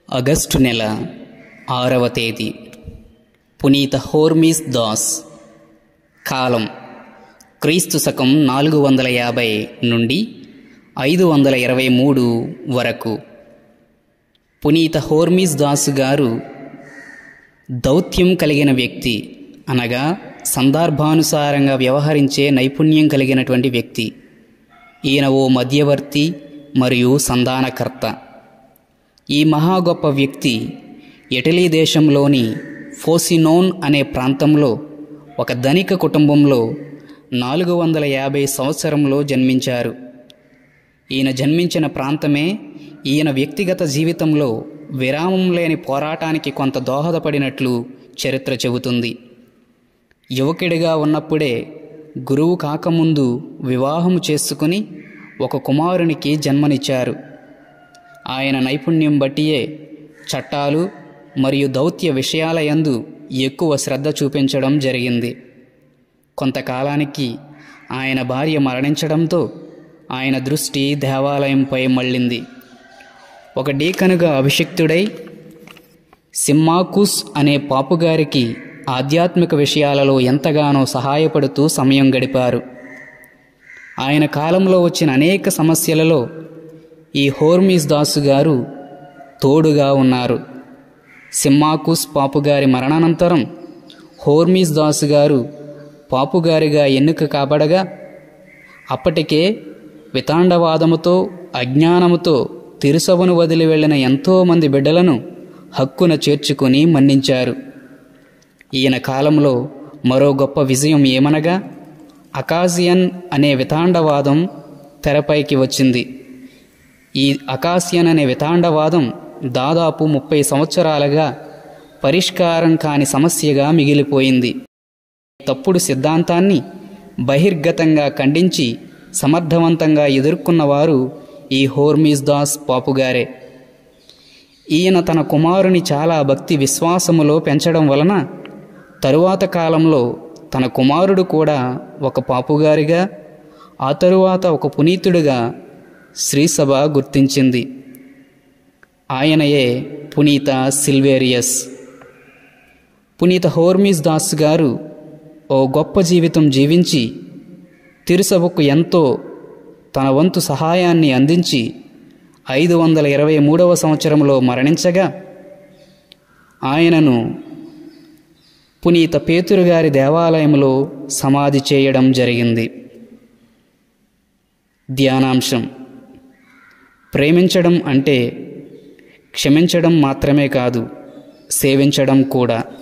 August నెల ఆరవ తేదీ పునీత హోర్మిస్ దాస్ కాలం క్రీస్తు శకం నాలుగు వందల యాభై నుండి ఐదు వందల ఇరవై మూడు వరకు పునీత హోర్మిస్ దాస్ గారు దౌత్యం కలిగిన వ్యక్తి అనగా సందర్భానుసారంగా వ్యవహరించే నైపుణ్యం కలిగినటువంటి వ్యక్తి ఈయన ఓ మధ్యవర్తి మరియు సంధానకర్త ఈ మహా గొప్ప వ్యక్తి ఇటలీ దేశంలోని ఫోసినోన్ అనే ప్రాంతంలో ఒక ధనిక కుటుంబంలో నాలుగు వందల యాభై సంవత్సరంలో జన్మించారు ఈయన జన్మించిన ప్రాంతమే ఈయన వ్యక్తిగత జీవితంలో విరామం లేని పోరాటానికి కొంత దోహదపడినట్లు చరిత్ర చెబుతుంది యువకుడిగా ఉన్నప్పుడే గురువు కాకముందు వివాహం చేసుకుని ఒక కుమారునికి జన్మనిచ్చారు ఆయన నైపుణ్యం బట్టియే చట్టాలు మరియు దౌత్య విషయాల యందు ఎక్కువ శ్రద్ధ చూపించడం జరిగింది కొంతకాలానికి ఆయన భార్య మరణించడంతో ఆయన దృష్టి దేవాలయంపై మళ్ళింది ఒక డీకనుగా అభిషిక్తుడై సిమ్మాకుస్ అనే పాపుగారికి ఆధ్యాత్మిక విషయాలలో ఎంతగానో సహాయపడుతూ సమయం గడిపారు ఆయన కాలంలో వచ్చిన అనేక సమస్యలలో ఈ హోర్మిస్ దాసు గారు తోడుగా ఉన్నారు సిమ్మాకుస్ పాపుగారి మరణానంతరం హోర్మిస్ దాసు గారు పాపుగారిగా ఎన్నిక కాబడగా అప్పటికే వితాండవాదముతో అజ్ఞానముతో తిరుసవను వదిలి వెళ్ళిన ఎంతోమంది బిడ్డలను హక్కున చేర్చుకుని మన్నించారు ఈయన కాలంలో మరో గొప్ప విజయం ఏమనగా అకాసియన్ అనే వితాండవాదం తెరపైకి వచ్చింది ఈ అకాసియన్ అనే వితాండవాదం దాదాపు ముప్పై సంవత్సరాలుగా పరిష్కారం కాని సమస్యగా మిగిలిపోయింది తప్పుడు సిద్ధాంతాన్ని బహిర్గతంగా ఖండించి సమర్థవంతంగా ఎదుర్కొన్నవారు ఈ హోర్మిస్ దాస్ పాపుగారే ఈయన తన కుమారుని చాలా భక్తి విశ్వాసములో పెంచడం వలన తరువాత కాలంలో తన కుమారుడు కూడా ఒక పాపుగారిగా ఆ తరువాత ఒక పునీతుడిగా శ్రీసభ గుర్తించింది ఆయనయే పునీత సిల్వేరియస్ పునీత హోర్మిస్ దాస్ గారు ఓ గొప్ప జీవితం జీవించి తిరుసభకు ఎంతో తన వంతు సహాయాన్ని అందించి ఐదు వందల ఇరవై మూడవ సంవత్సరంలో మరణించగా ఆయనను పునీత పేతురు గారి దేవాలయంలో సమాధి చేయడం జరిగింది ధ్యానాంశం ప్రేమించడం అంటే క్షమించడం మాత్రమే కాదు సేవించడం కూడా